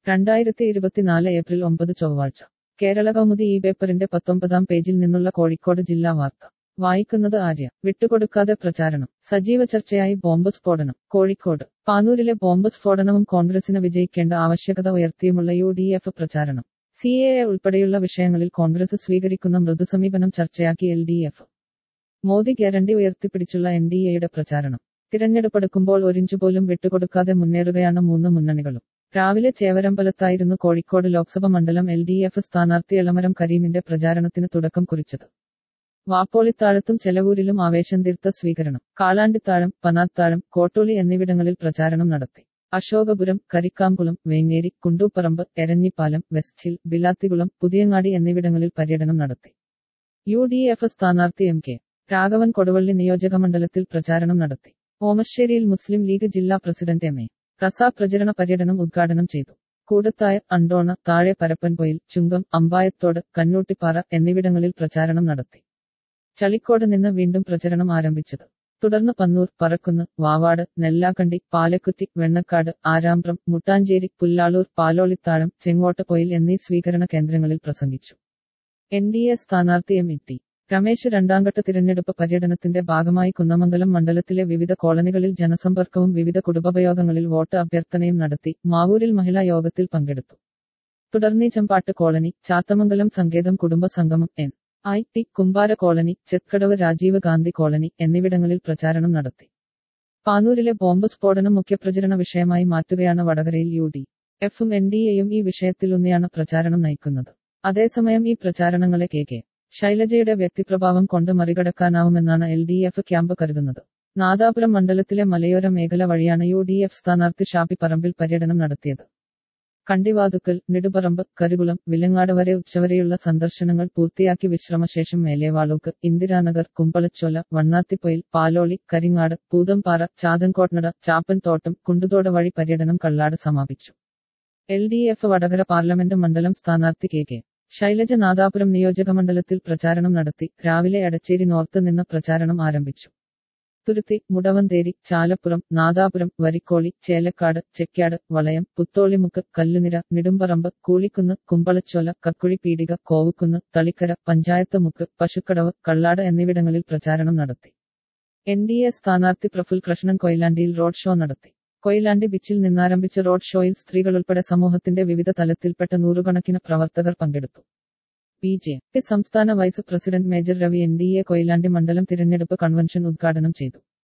രണ്ടായിരത്തി ഇരുപത്തിനാല് ഏപ്രിൽ ഒമ്പത് ചൊവ്വാഴ്ച കേരള കൗമുദി ഈ പേപ്പറിന്റെ പത്തൊമ്പതാം പേജിൽ നിന്നുള്ള കോഴിക്കോട് ജില്ലാ വാർത്ത വായിക്കുന്നത് ആര്യ വിട്ടുകൊടുക്കാതെ പ്രചാരണം സജീവ ചർച്ചയായി ബോംബ് സ്ഫോടനം കോഴിക്കോട് പാനൂരിലെ ബോംബ് സ്ഫോടനവും കോൺഗ്രസിന് വിജയിക്കേണ്ട ആവശ്യകത ഉയർത്തിയുമുള്ള യു ഡി എഫ് പ്രചാരണം സി എ എ ഉൾപ്പെടെയുള്ള വിഷയങ്ങളിൽ കോൺഗ്രസ് സ്വീകരിക്കുന്ന മൃദുസമീപനം ചർച്ചയാക്കി L D F Modi guarantee ഉയർത്തിപ്പിടിച്ചുള്ള എൻ ഡി എയുടെ പ്രചാരണം തിരഞ്ഞെടുപ്പെടുക്കുമ്പോൾ ഒരിഞ്ചുപോലും വിട്ടുകൊടുക്കാതെ മുന്നേറുകയാണ് മൂന്ന് മുന്നണികളും രാവിലെ ചേവരമ്പലത്തായിരുന്നു കോഴിക്കോട് ലോക്സഭ മണ്ഡലം എൽ ഡി എഫ് സ്ഥാനാർത്ഥി എളമരം കരീമിന്റെ പ്രചാരണത്തിന് തുടക്കം കുറിച്ചത് വാപ്പോളിത്താഴത്തും ചെലവൂരിലും ആവേശം തീർത്ത സ്വീകരണം കാളാണ്ടിത്താഴം പനാത്താഴം കോട്ടൂളി എന്നിവിടങ്ങളിൽ പ്രചാരണം നടത്തി അശോകപുരം കരിക്കാംകുളം വേങ്ങേരി കുണ്ടൂപ്പറമ്പ് എരഞ്ഞിപ്പാലം വെസ്റ്റ് ഹിൽ ബിലാത്തികുളം പുതിയങ്ങാടി എന്നിവിടങ്ങളിൽ പര്യടനം നടത്തി യു ഡി എഫ് സ്ഥാനാർത്ഥി എം കെ രാഘവൻ കൊടുവള്ളി നിയോജകമണ്ഡലത്തിൽ പ്രചാരണം നടത്തി ഓമശ്ശേരിയിൽ മുസ്ലിം ലീഗ് ജില്ലാ പ്രസിഡന്റ് എം എ റസ പ്രചരണ പര്യടനം ഉദ്ഘാടനം ചെയ്തു കൂടത്തായ അണ്ടോണ താഴെ പരപ്പൻപൊയിൽ ചുങ്കം അമ്പായത്തോട് കന്നൂട്ടിപ്പാറ എന്നിവിടങ്ങളിൽ പ്രചാരണം നടത്തി ചളിക്കോട് നിന്ന് വീണ്ടും പ്രചരണം ആരംഭിച്ചത് തുടർന്ന് പന്നൂർ പറക്കുന്ന് വാവാട് നെല്ലാക്കണ്ടി പാലക്കുത്തി വെണ്ണക്കാട് ആരാമ്പ്രം മുട്ടാഞ്ചേരി പുല്ലാളൂർ പാലോളിത്താഴം ചെങ്ങോട്ടപ്പൊയിൽ എന്നീ സ്വീകരണ കേന്ദ്രങ്ങളിൽ പ്രസംഗിച്ചു എൻ ഡി എ സ്ഥാനാർത്ഥി എം ഇ ടി രമേശ് രണ്ടാംഘട്ട തിരഞ്ഞെടുപ്പ് പര്യടനത്തിന്റെ ഭാഗമായി കുന്നമംഗലം മണ്ഡലത്തിലെ വിവിധ കോളനികളിൽ ജനസമ്പർക്കവും വിവിധ കുടുംബയോഗങ്ങളിൽ വോട്ട് അഭ്യർത്ഥനയും നടത്തി മാവൂരിൽ മഹിളാ യോഗത്തിൽ പങ്കെടുത്തു തുടർന്ന് ചെമ്പാട്ട് കോളനി ചാത്തമംഗലം സങ്കേതം കുടുംബ സംഗമം N I T Kumbara colony Chethkadavu Rajiv Gandhi colony എന്നിവിടങ്ങളിൽ പ്രചാരണം നടത്തി പാനൂരിലെ ബോംബ് സ്ഫോടനം മുഖ്യപ്രചരണ വിഷയമായി മാറ്റുകയാണ് വടകരയിൽ യു ഡി എഫും എൻ ഡി എയും ഈ വിഷയത്തിലൂന്നിയാണ് പ്രചാരണം നയിക്കുന്നത് അതേസമയം ഈ പ്രചാരണങ്ങളെ കെ കെ ശൈലജയുടെ വ്യക്തിപ്രഭാവം കൊണ്ട് മറികടക്കാനാവുമെന്നാണ് എൽ ഡി എഫ് ക്യാമ്പ് കരുതുന്നത് നാദാപുരം മണ്ഡലത്തിലെ മലയോര മേഖല വഴിയാണ് യു ഡി എഫ് സ്ഥാനാർത്ഥി ഷാപ്പി പറമ്പിൽ പര്യടനം നടത്തിയത് കണ്ടിവാതുക്കൽ നെടുപറമ്പ് കരുകുളം വിലങ്ങാട് വരെ ഉച്ചവരെയുള്ള സന്ദർശനങ്ങൾ പൂർത്തിയാക്കി വിശ്രമശേഷം മേലേവാളൂക്ക് ഇന്ദിരാനഗർ കുമ്പളച്ചോല വണ്ണാത്തിപ്പൊയിൽ പാലോളി കരിങ്ങാട് പൂതംപാറ ചാതൻകോട്ട്നട ചാപ്പൻതോട്ടം കുണ്ടുതോട് വഴി പര്യടനം കള്ളാട് സമാപിച്ചു L D F Vadakara parliament മണ്ഡലം സ്ഥാനാർത്ഥി കെ കെ ശൈലജ നാദാപുരം നിയോജകമണ്ഡലത്തിൽ പ്രചാരണം നടത്തി രാവിലെ എടച്ചേരി നോർത്ത് നിന്ന് പ്രചാരണം ആരംഭിച്ചു തുരുത്തി മുടവന്തേരി ചാലപ്പുറം നാദാപുരം വരിക്കോളി ചേലക്കാട് ചെക്യാട് വളയം പുത്തോളിമുക്ക് കല്ലുനിര നെടുമ്പറമ്പ് കൂളിക്കുന്ന് കുമ്പളച്ചോല കക്കുഴി പീടിക കോവുക്കുന്ന് തളിക്കര പഞ്ചായത്ത് മുക്ക് പശുക്കടവ് കള്ളാട് എന്നിവിടങ്ങളിൽ പ്രചാരണം നടത്തി എൻ ഡി എ സ്ഥാനാർത്ഥി പ്രഫുൽ കൃഷ്ണൻ കൊയിലാണ്ടിയിൽ റോഡ് ഷോ നടത്തി കൊയിലാണ്ടി ബീച്ചിൽ നിന്നാരംഭിച്ച റോഡ് ഷോയിൽ സ്ത്രീകളുൾപ്പെടെ സമൂഹത്തിന്റെ വിവിധ തലത്തിൽപ്പെട്ട നൂറുകണക്കിന് പ്രവർത്തകർ പങ്കെടുത്തു ബി ജെ പി സംസ്ഥാന vice president major Ravi N D A Koyilandy മണ്ഡലം തിരഞ്ഞെടുപ്പ് കൺവെൻഷൻ ഉദ്ഘാടനം ചെയ്തു